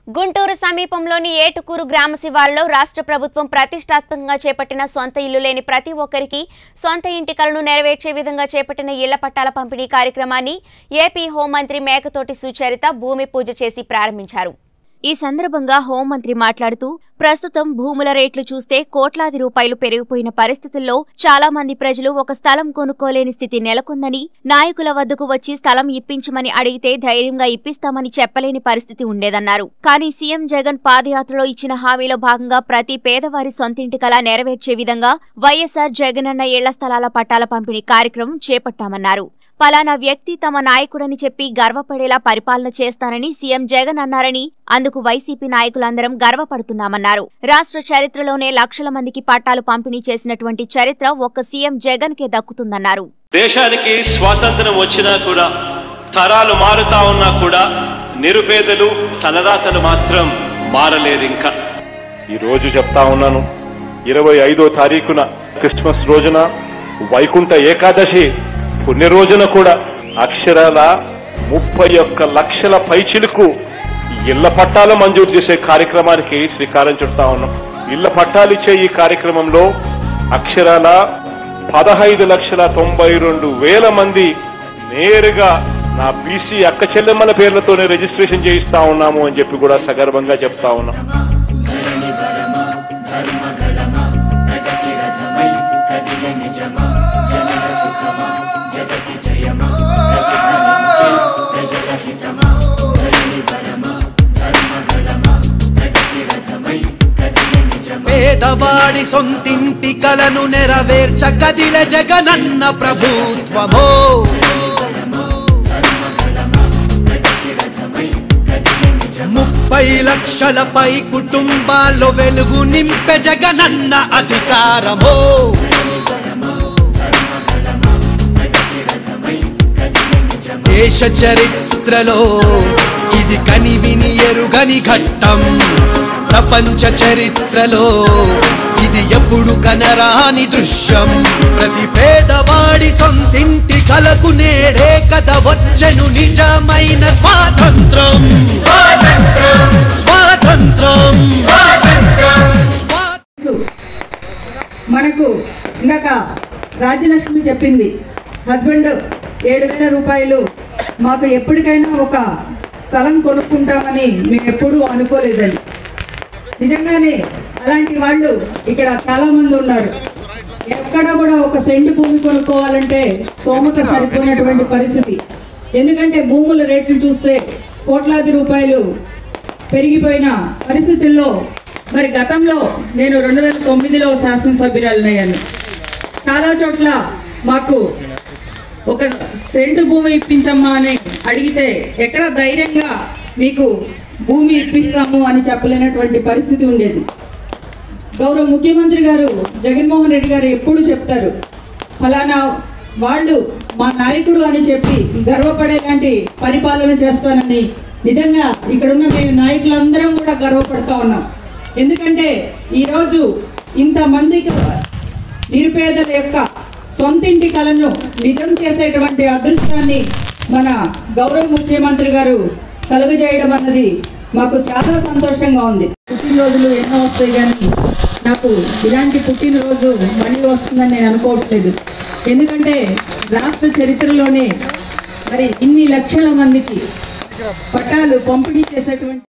గుంటూరు సమీపంలోని ఏటుకూరు గ్రామ శివారులో రాష్ట్ర ప్రభుత్వం ప్రతిష్టాత్మకంగా చేపట్టిన సొంత ఇల్లు లేని ప్రతి ఒక్కరికి సొంత ఇంటి కలను నెరవేర్చే విధంగా చేపట్టిన ఇళ్ల పట్టాల పంపిణీ కార్యక్రమాన్ని ఏపీ హోంమంత్రి మేకతోటి సుచరిత భూమి పూజ చేసి ప్రారంభించారు ఈ సందర్భంగా హోంమంత్రి మాట్లాడుతూ ప్రస్తుతం భూముల రేట్లు చూస్తే కోట్లాది రూపాయలు పెరిగిపోయిన పరిస్థితుల్లో చాలా మంది ప్రజలు ఒక స్థలం కొనుక్కోలేని స్థితి నెలకొందని నాయకుల వద్దకు వచ్చి స్థలం ఇప్పించమని అడిగితే ధైర్యంగా ఇప్పిస్తామని చెప్పలేని పరిస్థితి ఉండేదన్నారు కానీ సీఎం జగన్ పాదయాత్రలో ఇచ్చిన హామీలో భాగంగా ప్రతి పేదవారి సొంతింటి కల నెరవేర్చే విధంగా వైఎస్ఆర్ జగనన్న ఇళ్ల స్థలాల పట్టాల పంపిణీ కార్యక్రమం చేపట్టామన్నారు పలానా వ్యక్తి తమ నాయకుడని చెప్పి గర్వపడేలా పరిపాలన చేస్తానని సీఎం జగన్ అన్నారని అందుకు వైసీపీ నాయకులందరం గర్వపడుతున్నామన్నారు రాష్ట్ర చరిత్రలోనే లక్షల మందికి పట్టాలు పంపిణీ చేసినటువంటి చరిత్ర ఒక్క సీఎం జగన్ కే దక్కుతుందన్నారు దేశానికి స్వాతంత్రం వచ్చినా కూడా తరాలు మారుతా ఉన్నా కూడా నిరుపేదలు తలరాతలు మాత్రం మారలేదు ఇంకా ఈ రోజు చెప్తా ఉన్నాను ఇరవై ఐదో తారీఖున క్రిస్మస్ రోజున వైకుంఠ ఏకాదశి పుణ్య రోజున కూడా అక్షరాల ముప్పై ఒక్క లక్షల పైచిలకు ఇళ్ల పట్టాలు మంజూరు చేసే కార్యక్రమానికి శ్రీకారం చుడతా ఉన్నాం ఇళ్ల పట్టాలు ఇచ్చే ఈ కార్యక్రమంలో అక్షరాల పదహైదు లక్షల తొంభై రెండు వేల మంది నేరుగా నా బీసీ అక్క చెల్లెమ్మల పేర్లతోనే రిజిస్ట్రేషన్ చేయిస్తా ఉన్నాము అని చెప్పి కూడా సగర్వంగా చెప్తా ఉన్నాం పేదవాడి సొంతింటి కలను నెరవేర్చ కదిల జగనన్న ప్రభుత్వమో ముప్పై లక్షలపై కుటుంబాల్లో వెలుగు నింపె జగనన్న అధికారమో దేశ చరిత్రలో ఇది కనివిని ఎరుగని ఘట్టం ప్రపంచ చరిత్రలో ఇది ఎప్పుడు కనరాని దృశ్యం ప్రతి పేదవాడి సొంతింటి కలకు నేడే కథ వచ్చెను నిజమైన స్వాతంత్రం స్వాతంత్రం స్వాతంత్రం మనకు ఇందాక రాజ్యలక్ష్మి చెప్పింది హస్బెండ్ ఏడు వేల రూపాయలు మాకు ఎప్పటికైనా ఒక స్థలం కొనుక్కుంటామని మేము ఎప్పుడూ అనుకోలేదండి నిజంగానే అలాంటి వాళ్ళు ఇక్కడ చాలా మంది ఉన్నారు ఎక్కడ కూడా ఒక సెంటు భూమి కొనుక్కోవాలంటే స్తోమత సరిపోయినటువంటి పరిస్థితి ఎందుకంటే భూముల రేట్లు చూస్తే కోట్లాది రూపాయలు పెరిగిపోయిన పరిస్థితుల్లో మరి గతంలో నేను రెండు వేల తొమ్మిదిలో శాసనసభ్యురాలనయ్యాను చాలా చోట్ల మాకు ఒక సెంటు భూమి ఇప్పించమ్మా అని అడిగితే ఎక్కడ ధైర్యంగా మీకు భూమి ఇప్పిస్తాము అని చెప్పలేనటువంటి పరిస్థితి ఉండేది గౌరవ ముఖ్యమంత్రి గారు జగన్మోహన్ రెడ్డి గారు ఎప్పుడు చెప్తారు ఫలానా వాళ్ళు మా నాయకుడు అని చెప్పి గర్వపడేలాంటి పరిపాలన చేస్తానని నిజంగా ఇక్కడున్న మేము నాయకులందరం కూడా గర్వపడుతూ ఉన్నాం ఎందుకంటే ఈరోజు ఇంతమందికి నిరుపేదల యొక్క సొంతింటి కలను నిజం చేసేటువంటి అదృష్టాన్ని మన గౌరవ ముఖ్యమంత్రి గారు కలుగజేయడం అన్నది మాకు చాలా సంతోషంగా ఉంది పుట్టినరోజులు ఎన్నో వస్తాయి కానీ నాకు ఇలాంటి పుట్టినరోజు మళ్ళీ వస్తుందని నేను అనుకోవట్లేదు ఎందుకంటే రాష్ట్ర చరిత్రలోనే మరి ఇన్ని లక్షల మందికి పట్టాలు పంపిణీ చేసేటువంటి